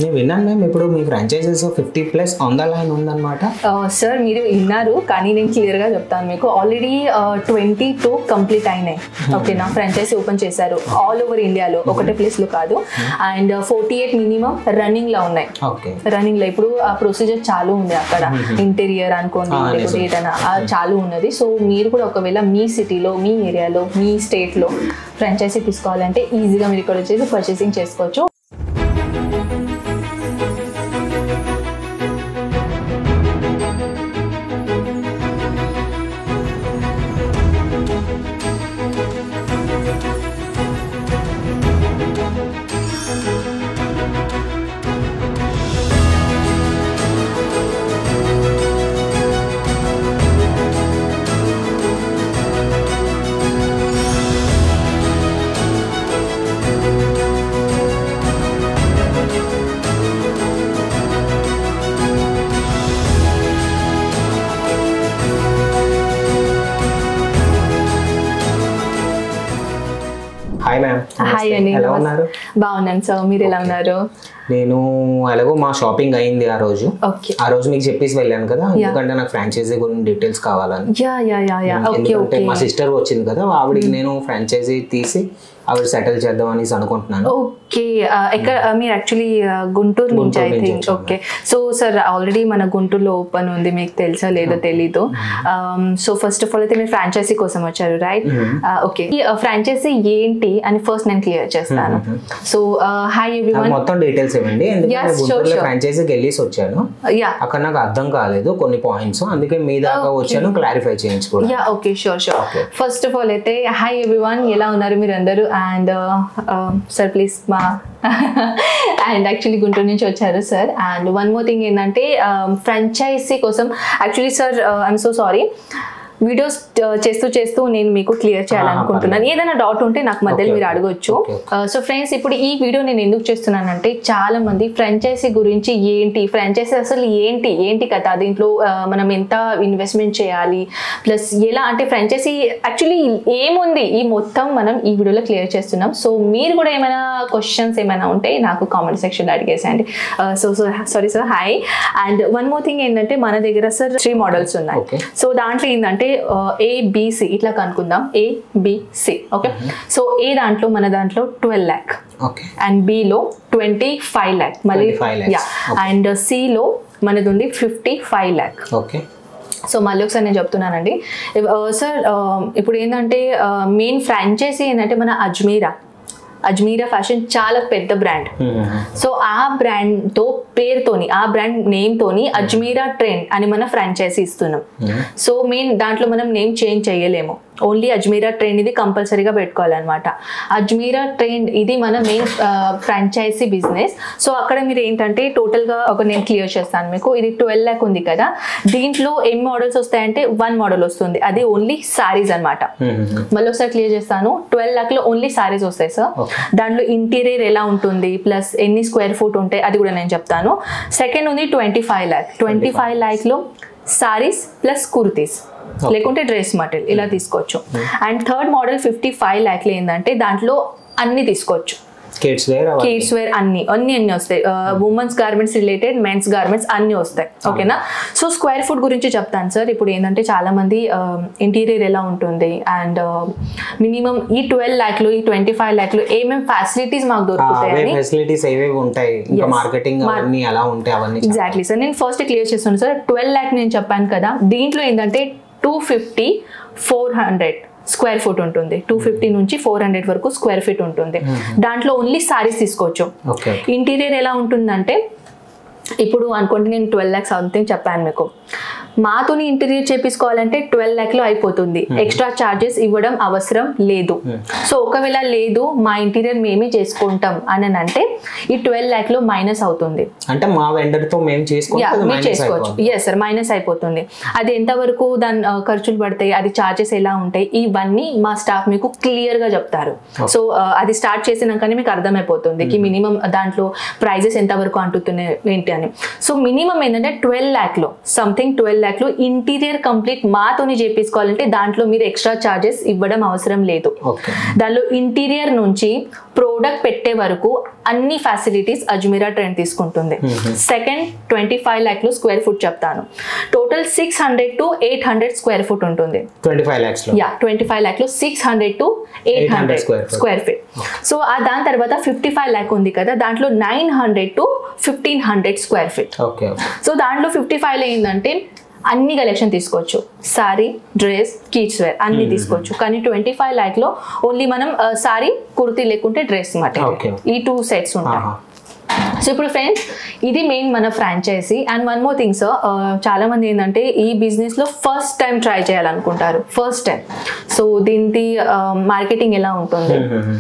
నేను విన్నాను మేము ఇప్పుడు మీ franchisees fifty plus on the line ఉందన్నమాట సార్ మీరు విన్నారు కానీ నేను క్లియర్గా చెప్తాను మీకు ఆల్రెడీ ట్వంటీ టూ కంప్లీట్ అయినాయి ఓకే నా ఫ్రాంచైజీ ఓపెన్ చేశారు ఆల్ ఓవర్ ఇండియాలో ఒకటే ప్లేస్లో కాదు అండ్ ఫోర్టీ ఎయిట్ మినిమం రన్నింగ్లో ఉన్నాయి ఓకే రన్నింగ్ లో ఇప్పుడు ఆ ప్రొసీజర్ చాలు ఉంది అక్కడ ఇంటీరియర్ అనుకోండి Ah, లేకపోతే నిజం. ఏదైనా ఆ చాలు ఉన్నది సో మీరు కూడా ఒకవేళ మీ సిటీలో మీ ఏరియాలో మీ స్టేట్ లో ఫ్రాంచైజీ తీసుకోవాలంటే ఈజీగా మీరు ఇక్కడ వచ్చేసి పర్చేసింగ్ చేసుకోవచ్చు హాయ్ మ్యామ్ హాయ్ అండి ఎలా నమస్తే. ఉన్నారు బాగున్నాను సార్ మీరు ఎలా ఉన్నారు నేను ఎలాగో మా షాపింగ్ అయింది ఆ రోజు ఓకే ఆ రోజు మీకు చెప్పేసి వెళ్ళాను కదా ఎందుకంటే నాకు ఫ్రాంచైజీ గురించి డీటెయిల్స్ కావాలని yeah yeah yeah yeah okay ఎందుకంటే ఓకే మా సిస్టర్ వచ్చింది కదా ఆవిడకి నేను ఫ్రాంచైజీ తీసి ఆవిడ సెటిల్ చేద్దాం అనేసి అనుకుంటున్నాను ఓకే ఎక్కడ ఆ, మీరు యాక్చువల్లీ గుంటూరు నుంచి ఐ గుంటూరు నుంచి థింక్ వచ్చాను. ఓకే సో సార్ ఆల్రెడీ మన గుంటూరులో ఓపెన్ ఉంది మీకు తెలుసా లేదో తెలీదు సో ఫస్ట్ ఆఫ్ ఆల్ అయితే మీరు ఫ్రాంచైజీ కోసం వచ్చారు రైట్ ఓకే ఈ ఫ్రాంచైజీ ఏంటి అని ఫస్ట్ నేను క్లియర్ చేస్తాను సో హాయ్ నాకు ఎవ్రీవన్ మొత్తం డీటెయిల్స్ ఇవ్వండి ఎందుకంటే Yes, sure, గుంటూరులో sure. ఫ్రాంచైజీకి వెళ్ళేసి వచ్చాను యా అక్కడ నాకు అర్థం కాలేదు కొన్ని పాయింట్స్ అందుకే మీ దాకా వచ్చాను క్లారిఫై చేయించుకోవడం yeah okay sure sure Okay. First of all అయితే హాయ్ ఎవ్రీవన్ ఎలా ఉన్నారు మీరు అందరూ అండ్ సార్ ప్లీజ్ మా అండ్ యాక్చువల్లీ గుంటూరు నుంచి వచ్చారు sir and one more thing ఏంటంటే ఫ్రాంచైజీ కోసం actually sir I'm so sorry videos చేస్తూ చేస్తూ నేను మీకు క్లియర్ చేయాలనుకుంటున్నాను ఏదైనా డౌట్ ఉంటే నాకు మధ్యలో Okay, మీరు okay. అడగొచ్చు Okay, సో ఫ్రెండ్స్ ఇప్పుడు ఈ వీడియో నేను ఎందుకు చేస్తున్నానంటే చాలా మంది ఫ్రాంచైజీ గురించి ఏంటి ఫ్రాంచైజీ అసలు ఏంటి ఏంటి కదా దీంట్లో ఆ, మనం ఎంత ఇన్వెస్ట్మెంట్ చేయాలి ప్లస్ ఎలా అంటే ఫ్రాంచైజీ యాక్చువల్లీ ఏముంది ఈ మొత్తం మనం ఈ వీడియోలో క్లియర్ చేస్తున్నాం సో మీరు కూడా ఏమైనా క్వశ్చన్స్ ఏమైనా ఉంటే నాకు కామెంట్ సెక్షన్లో అడిగేసండి so so sorry sir hi and one more thing ఏంటంటే మన దగ్గర సార్ త్రీ మోడల్స్ ఉన్నాయి Okay. సో దాంట్లో ఏంటంటే ఏ బిసి ఇట్లా కనుక్కుందాం A BC okay so A దాంట్లో మన దాంట్లో twelve lakh okay and below twenty five lakh మళ్ళీ 25 lakhs. యా అండ్ సిలో మనది ఉంది fifty five lakh okay so మళ్ళీ ఒకసారి నేను చెప్తున్నానండి సార్ ఇప్పుడు ఏంటంటే మెయిన్ ఫ్రాంచైజీ ఏంటంటే మన అజ్మీరా అజ్మీరా ఫ్యాషన్ చాలా పెద్ద బ్రాండ్ సో ఆ బ్రాండ్తో పేరుతోని ఆ బ్రాండ్ నేమ్తోని అజ్మీరా ట్రెండ్ అని మన ఫ్రాంచైజీ ఇస్తున్నాం సో మెయిన్ దాంట్లో మనం నేమ్ చేంజ్ చేయలేము ఓన్లీ అజ్మీరా ట్రెండ్ ఇది కంపల్సరీగా పెట్టుకోవాలన్నమాట అజ్మీరా ట్రెండ్ ఇది మన మెయిన్ ఫ్రాంచైజీ బిజినెస్ సో అక్కడ మీరు ఏంటంటే టోటల్గా ఒక నేను క్లియర్ చేస్తాను మీకు ఇది ట్వెల్వ్ ల్యాక్ ఉంది కదా దీంట్లో ఏం మోడల్స్ వస్తాయంటే వన్ మోడల్ వస్తుంది అది ఓన్లీ సారీస్ అన్నమాట మళ్ళీ ఒకసారి క్లియర్ చేస్తాను ట్వెల్వ్ ల్యాక్ లో ఓన్లీ సారీస్ వస్తాయి సార్ Okay. దాంట్లో ఇంటీరియర్ ఎలా ఉంటుంది ప్లస్ ఎన్ని స్క్వేర్ ఫుట్ ఉంటాయి అది కూడా నేను చెప్తాను సెకండ్ ఉంది twenty five lakh twenty five lakh లో సారీస్ ప్లస్ కుర్తీస్ లేకుంటే డ్రెస్ మటీరియల్ ఇలా తీసుకోవచ్చు and third model fifty five ల్యాక్లు ఏంటంటే దాంట్లో అన్ని తీసుకోవచ్చు కిడ్స్ వేర్ కిడ్స్ వేర్ అన్ని అన్ని అన్ని వస్తాయి women's garments related men's garments అన్ని వస్తాయి ఓకేనా సో స్క్వేర్ ఫుట్ గురించి చెప్తాను సార్ ఇప్పుడు ఏంటంటే చాలా మంది ఇంటీరియర్ ఎలా ఉంటుంది అండ్ మినిమం ఈ ట్వెల్వ్ ల్యాక్లు ఈ ట్వంటీ ఫైవ్ ల్యాక్లు ఏమేమి ఫెసిలిటీస్ మాకు అవే దొరుకుతాయని ఫెసిలిటీస్ ఏవేవి ఉంటాయి ఇంకా Yes. మార్కెటింగ్ Mar- అవన్నీ ఎలా ఉంటాయి అవన్నీ ఎగ్జాక్ట్లీ సార్ నేను ఫస్ట్ క్లియర్ చేస్తాను సార్ ట్వెల్వ్ ల్యాక్ నేను చెప్పాను కదా దీంట్లో ఏంటంటే two fifty four hundred square foot ఉంటుంది టూ ఫిఫ్టీ నుంచి ఫోర్ హండ్రెడ్ వరకు స్క్వేర్ ఫీట్ ఉంటుంది దాంట్లో ఓన్లీ సారీస్ తీసుకోవచ్చు ఓకే ఇంటీరియర్ ఎలా ఉంటుందంటే ఇప్పుడు అనుకోండి నేను ట్వెల్వ్ ల్యాక్స్ సంథింగ్ చెప్పాను మీకు మాతోని ఇంటీరియర్ చేపించుకోవాలంటే ట్వెల్వ్ ల్యాక్లో అయిపోతుంది ఎక్స్ట్రా ఛార్జెస్ ఇవ్వడం అవసరం లేదు సో ఒకవేళ లేదు మా ఇంటీరియర్ మేమే చేసుకుంటాం అని అంటే ఈ ట్వెల్వ్ ల్యాక్లో మైనస్ అవుతుంది అంటే మా వెండర్ తో మేము యా చేసుకుంటే మీరు మైనస్ చేసుకోవచ్చు అయిపోతుంది ఎస్ సార్ మైనస్ అయిపోతుంది అది ఎంతవరకు దాని ఆ, ఖర్చులు పడతాయి అది చార్జెస్ ఎలా ఉంటాయి ఇవన్నీ మా స్టాఫ్ మీకు క్లియర్ గా చెప్తారు సో ఆ, అది స్టార్ట్ చేసినాకనే మీకు అర్థమైపోతుంది కి మినిమం దాంట్లో ప్రైజెస్ ఎంతవరకు అంటుతున్నాయి ఏంటి అని సో మినిమం ఏంటంటే ట్వెల్వ్ ల్యాక్ లో సంథింగ్ ట్వెల్వ్ ల్యాక్లో ఇంటీరియర్ కంప్లీట్ మాతోని చేపించుకోవాలంటే దాంట్లో మీరు ఎక్స్ట్రా ఛార్జెస్ ఇవ్వడం అవసరం లేదు ఓకే దానిలో ఇంటీరియర్ నుంచి ప్రోడక్ట్ పెట్టే వరకు అన్ని ఫెసిలిటీస్ అజ్మీరా ట్రెండ్ తీసుకుంటుంది సెకండ్ ట్వంటీ ఫైవ్ ల్యాక్లో స్క్వేర్ ఫుట్ చెప్తాను total six hundred to eight hundred square foot ఉంటుంది ట్వంటీ ఫైవ్ ల్యాక్స్ లో యా ట్వంటీ ఫైవ్ ల్యాక్లో six hundred to eight 800 hundred square foot. Square feet so ఆ దాని తర్వాత ఫిఫ్టీ ఫైవ్ ల్యాక్ ఉంది కదా దాంట్లో nine hundred to fifteen hundred square feet okay okay so దాంట్లో ఫిఫ్టీ ఫైవ్లో ఏంటంటే అన్ని కలెక్షన్ తీసుకోవచ్చు సారీ డ్రెస్ కిడ్స్ వేర్ అన్ని తీసుకోవచ్చు కానీ ట్వంటీ ఫైవ్ ల్యాక్లో ఓన్లీ మనం సారీ కుర్తీ లేకుంటే డ్రెస్ మాట Okay. ఈ టూ సెట్స్ ఉంటాయి ఆహా. సో ఇప్పుడు ఫ్రెండ్స్ ఇది మెయిన్ మన franchisee and one more thing sir చాలా మంది ఏంటంటే ఈ బిజినెస్ లో ఫస్ట్ టైం ట్రై చేయాలనుకుంటారు ఫస్ట్ టైం సో దీని మార్కెటింగ్ ఎలా ఉంటుంది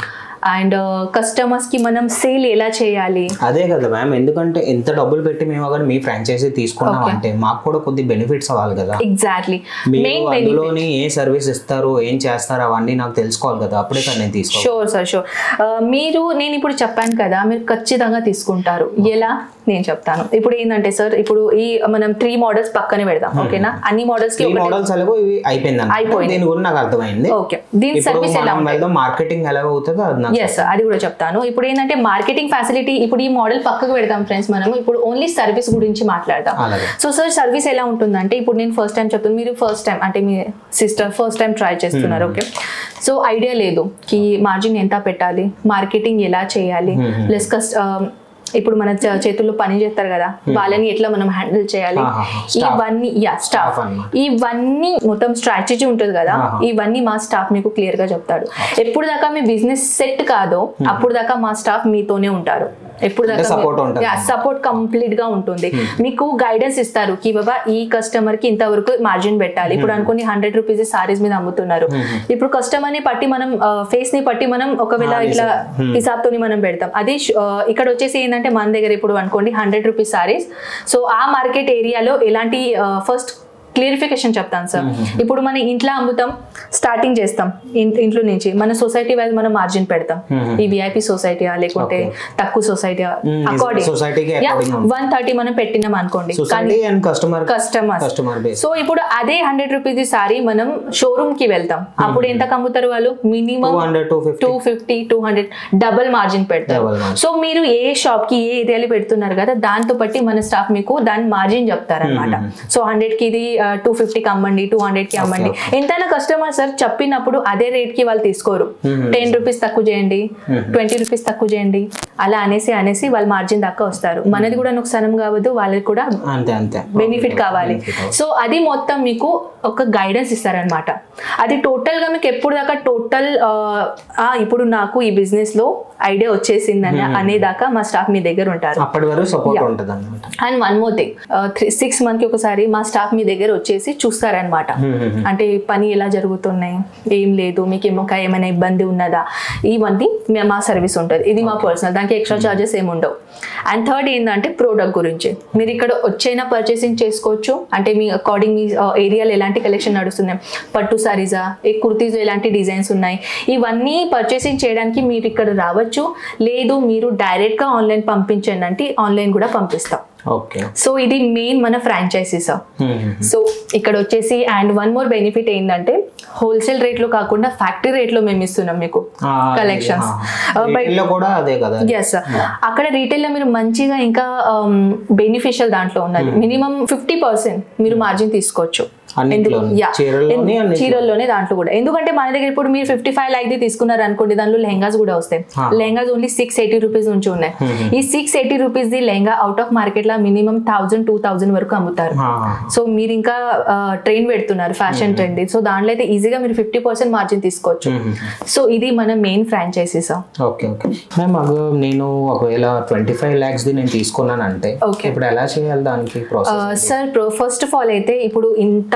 అండ్ కస్టమర్స్ కి మనం సేల్ ఎలా చేయాలి అదే కదా మ్యామ్ ఎందుకంటే ఎంత డబ్బులు పెట్టి మేము అక్కడ మీ ఫ్రాంచైజీ తీసుకున్నాం Okay. అంటే మాకు కూడా కొద్ది బెనిఫిట్స్ అవ్వాలి కదా ఎగ్జాక్ట్లీ మీరు మెయిన్ బెనిఫిట్ అందులోని ఏ సర్వీస్ ఇస్తారు ఏం చేస్తారు అవన్నీ నాకు తెలుసుకోవాలి కదా అప్పుడే కదా నేను తీసుకోవాలి షూర్ సార్ షూర్ మీరు నేను ఇప్పుడు చెప్పాను కదా మీరు ఖచ్చితంగా తీసుకుంటారు ఎలా నేను చెప్తాను ఇప్పుడు ఏంటంటే సార్ ఇప్పుడు ఈ మనం త్రీ మోడల్స్ పక్కనే పెడదాం ఓకేనా అన్ని మోడల్స్ కి ఈ మోడల్స్ ఎలాగో ఇవి అయిపోయింది అన్నమాట. అయిపోయింది. దీని గురించి నాకు అర్థమైంది ఓకే దీని ఇప్పుడు సర్వీస్ ఎలా మనం వెళ్దాం మార్కెటింగ్ ఎలా అవుతుందో అది నాకు ఎస్ అది కూడా చెప్తాను ఇప్పుడు ఏంటంటే మార్కెటింగ్ ఫెసిలిటీ ఇప్పుడు ఈ మోడల్ పక్కకు పెడతాం ఫ్రెండ్స్ మనం ఇప్పుడు ఓన్లీ సర్వీస్ గురించి మాట్లాడదాం అలాగే సో సార్ సర్వీస్ ఎలా ఉంటుందంటే ఇప్పుడు నేను ఫస్ట్ టైం చెప్తాను మీరు ఫస్ట్ టైం అంటే మీ సిస్టర్ ఫస్ట్ టైం ట్రై చేస్తున్నారు ఓకే సో ఐడియా లేదు కి మార్జిన్ ఎంత పెట్టాలి మార్కెటింగ్ ఎలా చేయాలి ప్లస్ కస్ట్ ఇప్పుడు మన చే- చేతుల్లో పని చేస్తారు కదా వాళ్ళని ఎట్లా మనం హ్యాండిల్ చేయాలి ఆహాహా. Staff. ఇవన్నీ యా స్టాఫ్ Staff అన్నమాట. ఇవన్నీ మొత్తం స్ట్రాటజీ ఉంటుంది కదా ఆహా. ఇవన్నీ మా స్టాఫ్ మీకు క్లియర్ గా చెప్తాడు ఎప్పుడు దాకా మీ బిజినెస్ సెట్ కాదో అప్పుడు దాకా మా స్టాఫ్ మీతోనే ఉంటారు ఎప్పుడు అంటే support ఉంటుంది. సపోర్ట్ కంప్లీట్ గా ఉంటుంది మీకు గైడెన్స్ ఇస్తారు కి బాబా ఈ కస్టమర్ కి ఇంతవరకు మార్జిన్ పెట్టాలి ఇప్పుడు అనుకోని హండ్రెడ్ రూపీస్ సారీస్ మీద అమ్ముతున్నారు ఇప్పుడు కస్టమర్ ని పట్టి మనం ఫేస్ ని పట్టి మనం ఒకవేళ ఆ, ఇట్లా Hmm. హిసాబ్ తోని మనం పెడతాం అది ష్- ఆ, ఇక్కడ వచ్చేసి ఏంటంటే మన దగ్గర ఇప్పుడు అనుకోండి హండ్రెడ్ రూపీస్ సారీస్ సో ఆ మార్కెట్ ఏరియాలో ఎలాంటి ఫస్ట్ క్లియరిఫికేషన్ చెప్తాను సార్ ఇప్పుడు మన ఇంట్లో అమ్ముతాం స్టార్టింగ్ చేస్తాం ఇన్- ఇంట్లో నుంచి మన సొసైటీ వైజ్ మనం మార్జిన్ పెడతాం Mhm. ఈ విఐపి సొసైటీయా లేకుంటే తక్కువ సొసైటీయా Hmm, అకార్డింగ్ society-కి according ఉంది. వన్ థర్టీ మనం పెట్టినాం అనుకోండి కానీ society and customer customers customer base so ఇప్పుడు అదే హండ్రెడ్ రూపీస్ సారీ మనం షోరూమ్ కి వెళ్తాం అప్పుడు ఎంత కమ్ముతారు వాళ్ళు minimum two hundred two fifty two fifty two hundred double margin పెడతారు Double margin. సో మీరు ఏ షాప్ కి ఏ ఏరియాలో పెడుతున్నారు కదా దాంతో బట్టి మన స్టాఫ్ మీకు దాని మార్జిన్ చెప్తారనమాట సో హండ్రెడ్ కి ఇది టూ ఫిఫ్టీకి అమ్మండి టూ హండ్రెడ్ కి అమ్మండి ఎంతైనా కస్టమర్ సార్ చెప్పినప్పుడు అదే రేట్ కి వాళ్ళు తీసుకోరు టెన్ రూపీస్ తక్కువ చేయండి ట్వంటీ రూపీస్ తక్కువ చేయండి అలా అనేసి అనేసి వాళ్ళు మార్జిన్ దాకా వస్తారు మనది కూడా నుకసానం కావద్దు వాళ్ళకి కూడా అంతే అంతే బెనిఫిట్ కావాలి సో అది మొత్తం మీకు ఒక గైడెన్స్ ఇస్తారనమాట అది టోటల్ గా మీకు ఎప్పుడు దాకా టోటల్ ఇప్పుడు నాకు ఈ బిజినెస్ లో ఐడియా వచ్చేసిందని అనేదాకా మా స్టాఫ్ మీ దగ్గర ఉంటారు అప్పటి వరకు సపోర్ట్ ఉంటుంది అనమాట and one more thing three six month కి ఒకసారి మా స్టాఫ్ మీ దగ్గర వచ్చేసి చూస్తారనమాట అంటే పని ఎలా జరుగుతున్నాయి ఏం లేదు మీకు ఏమో ఇంకా ఏమైనా ఇబ్బంది ఉన్నదా ఇవన్నీ మే- మా సర్వీస్ ఉంటుంది ఇది మా పర్సనల్ దానికి ఎక్స్ట్రా చార్జెస్ ఏమి ఉండవు అండ్ థర్డ్ ఏంటంటే ప్రోడక్ట్ గురించి మీరు ఇక్కడ వచ్చైనా పర్చేసింగ్ చేసుకోవచ్చు అంటే మీ అకార్డింగ్ మీ ఏరియాలో ఎలాంటి కలెక్షన్ నడుస్తున్నాయి పట్టు సారీసా ఏ కుర్తీస్ ఎలాంటి డిజైన్స్ ఉన్నాయి ఇవన్నీ పర్చేసింగ్ చేయడానికి మీరు ఇక్కడ రావచ్చు లేదు మీరు డైరెక్ట్గా ఆన్లైన్ పంపించండి అంటే ఆన్లైన్ కూడా పంపిస్తాం ఓకే సో ఇది మెయిన్ మన ఫ్రాంచైజీ సార్ సో ఇక్కడ వచ్చేసి అండ్ వన్ మోర్ బెనిఫిట్ ఏంటంటే హోల్సేల్ రేట్లో కాకుండా ఫ్యాక్టరీ రేట్లో మేము ఇస్తున్నాం మీకు కలెక్షన్స్ లో కూడా అదే కదా ఎస్ అక్కడ రీటైల్ లో మీరు మంచిగా ఇంకా బెనిఫిషియల్ దాంట్లో ఉన్నది మినిమం ఫిఫ్టీ పర్సెంట్ మీరు మార్జిన్ తీసుకోవచ్చు అన్నిట్లో ఎందుకు- yeah. చీరల్లోని ఎందు- అన్నిట్లో. చీరల్లోనే దాంట్లో కూడా ఎందుకంటే మన దగ్గర ఇప్పుడు మీరు ఫిఫ్టీ ఫైవ్ లైక్ తీసుకున్నారు అనుకోండి దాంట్లో లెహంగాస్ కూడా వస్తాయి Ah. Lehengas only six eighty rupees నుంచి ఉన్నాయి ఈ six eighty rupees the lehenga out of market లో మినిమం థౌసండ్ టూ థౌసండ్ వరకు అమ్ముతారు సో మీరు ఇంకా ట్రైన్ పెడుతున్నారు ఫ్యాషన్ ట్రెండ్ సో దాంట్లో అయితే ఈజీగా మీరు ఫిఫ్టీ పర్సెంట్ మార్జిన్ తీసుకోవచ్చు సో ఇది మన main franchisee sir okay okay ma'am అగో నేను ఒకవేళ ట్వంటీ ఫైవ్ ల్యాక్స్ ది నేను తీసుకున్నానంటే Okay. ఇప్పుడు ఎలా చేయాలి దానికి process sir first of all అయితే ఇప్పుడు ఇంత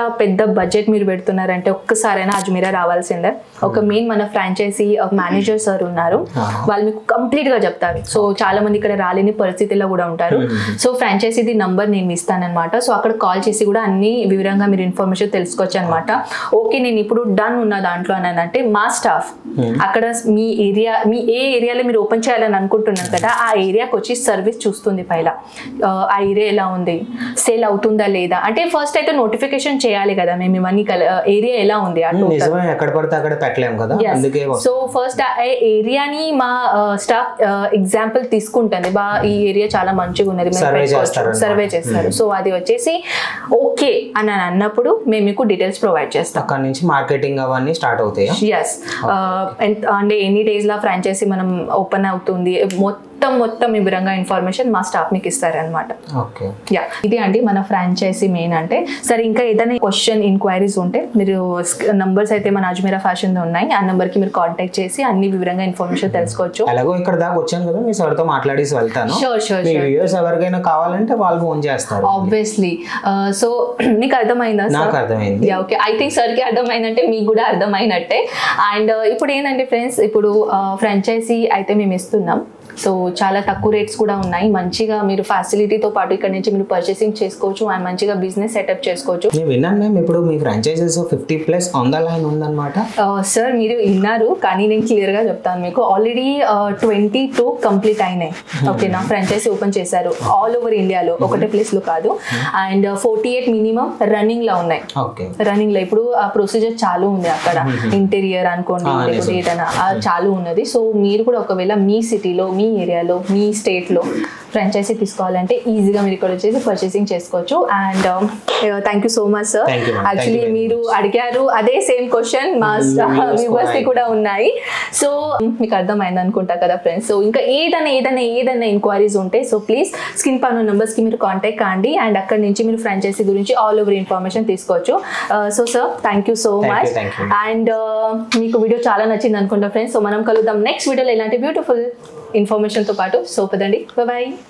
పెద్ద బడ్జెట్ మీరు పెడుతున్నారంటే ఒక్కసారైనా అజ్మీరా రావాల్సిందే ఒక మెయిన్ మన ఫ్రాంచైజీ మేనేజర్ సార్ ఉన్నారు వాళ్ళు మీకు కంప్లీట్ గా చెప్తారు సో చాలా మంది ఇక్కడ రాలేని పరిస్థితిలో కూడా ఉంటారు సో ఫ్రాంచైజీది నంబర్ నేను ఇస్తానన్నమాట సో అక్కడ కాల్ చేసి కూడా అన్ని వివరంగా మీరు ఇన్ఫర్మేషన్ తెలుసుకోవచ్చు అనమాట ఓకే నేను ఇప్పుడు డన్ ఉన్న దాంట్లో అని అంటే మా స్టాఫ్ అక్కడ మీ ఏరియా మీ ఏ ఏరియాలో మీరు ఓపెన్ చేయాలని అనుకుంటున్నారు కదా ఆ ఏరియాకి వచ్చి సర్వీస్ చూస్తుంది పైన ఆ ఏరియా ఎలా ఉంది సేల్ అవుతుందా లేదా అంటే ఫస్ట్ అయితే నోటిఫికేషన్ చేయాలి కదా మేము ఇవన్నీ ఏరియా ఎలా ఉంది ఆ total. నిజమే ఎక్కడ పడితే అక్కడ పెట్టలేము కదా అందుకే సో ఫస్ట్ ఆ ఏరియాని మా స్టాఫ్ ఎగ్జాంపుల్ తీసుకుంటుంది బా ఈ ఏరియా చాలా మంచిగా ఉన్నది Survey చేస్తారన్నమాట. సర్వే చేస్తారు సో అది వచ్చేసి ఓకే అని అని అన్నప్పుడు మేము మీకు డీటెయిల్స్ ప్రొవైడ్ చేస్తాం అక్కడ నుంచి మార్కెటింగ్ అవన్నీ స్టార్ట్ అవుతాయా ఎస్ అంటే ఎన్ని డేస్ లా ఫ్రాంచైజీ మనం ఓపెన్ అవుతుంది మొత్తం మొత్తం వివరంగా ఇన్ఫర్మేషన్ మా స్టాఫ్ మీకు ఇస్తారనమాట ఓకే యా ఇది అండి మన ఫ్రాంచైజీ మెయిన్ అంటే సరే ఇంకా ఏదైనా క్వశ్చన్ ఇంక్వైరీస్ ఉంటే మీరు నంబర్స్ అయితే మన అజ్మీరా ఫ్యాషన్ ఉన్నాయి ఆ నెంబర్ కి మీరు కాంటాక్ట్ చేసి అన్ని వివరంగా ఇన్ఫర్మేషన్ తెలుసుకోవచ్చు ఎలాగో ఇక్కడ దాకా వచ్చాను కదా మీ సార్తో మాట్లాడేసి వెళ్తాను షూర్ షూర్ మీ వ్యూయర్స్ ఎవరికైనా కావాలంటే వాళ్ళు ఫోన్ చేస్తారు ఆబ్వియస్లీ సో మీకు అర్థమైందా నాకు అర్థమైంది యా ఓకే ఐ థింక్ సార్కి అర్థమైందంటే మీకు కూడా అర్థమైనట్టే అండ్ ఇప్పుడు ఏంటంటే ఫ్రెండ్స్ ఇప్పుడు ఫ్రాంచైజీ అయితే మేము ఇస్తున్నాం సో చాలా తక్కువ రేట్స్ కూడా ఉన్నాయి మంచిగా మీరు ఫెసిలిటీతో పాటు ఇక్కడ నుంచి మీరు పర్చేసింగ్ చేసుకోవచ్చు అండ్ మంచిగా బిజినెస్ సెటప్ చేసుకోవచ్చు నేను విన్నాను మ్యామ్ ఇప్పుడు మీ franchisees fifty plus on the line ఉందన్నమాట సార్ మీరు విన్నారు కానీ నేను క్లియర్గా చెప్తాను మీకు ఆల్రెడీ ట్వంటీ టూ కంప్లీట్ అయినాయి ఓకేనా ఫ్రాంచైజీ ఓపెన్ చేశారు ఆల్ ఓవర్ ఇండియాలో ఒకటే ప్లేస్లో కాదు అండ్ ఫోర్టీ ఎయిట్ మినిమం రన్నింగ్లో ఉన్నాయి ఓకే రన్నింగ్ లో ఇప్పుడు ఆ ప్రొసీజర్ చాలు ఉంది అక్కడ ఇంటీరియర్ అనుకోండి ఆ, లేకపోతే నిజం. ఏదైనా ఆ చాలు ఉన్నది సో మీరు కూడా ఒకవేళ మీ సిటీలో మీ ఏరియాలో మీ స్టేట్ లో ఫ్రాంచైజీ తీసుకోవాలంటే ఈజీగా మీరు ఇక్కడ వచ్చేసి పర్చేసింగ్ చేసుకోవచ్చు and thank you so much sir Thank you, ma'am. Thank you actually very మీరు అడిగారు అదే సేమ్ క్వశ్చన్ మా viewers వ్యూవర్స్ కూడా కూడా ఉన్నాయి సో మీకు అర్థమైంది అనుకుంటా కదా ఫ్రెండ్స్ సో ఇంకా ఏదైనా ఏదైనా ఏదైనా ఎంక్వైరీస్ ఉంటే సో ప్లీజ్ స్క్రీన్ పైన numbers కి మీరు కాంటాక్ట్ కాండి అండ్ అక్కడ నుంచి మీరు ఫ్రాంచైజీ గురించి ఆల్ ఓవర్ ఇన్ఫర్మేషన్ తీసుకోవచ్చు so sir thank you so Thank you, much thank you. And మీకు వీడియో చాలా నచ్చింది అనుకుంటా ఫ్రెండ్స్ సో మనం కలుద్దాం నెక్స్ట్ వీడియోలో ఇలాంటి బ్యూటిఫుల్ ఇన్ఫర్మేషన్తో పాటు సో పదండి బాయ్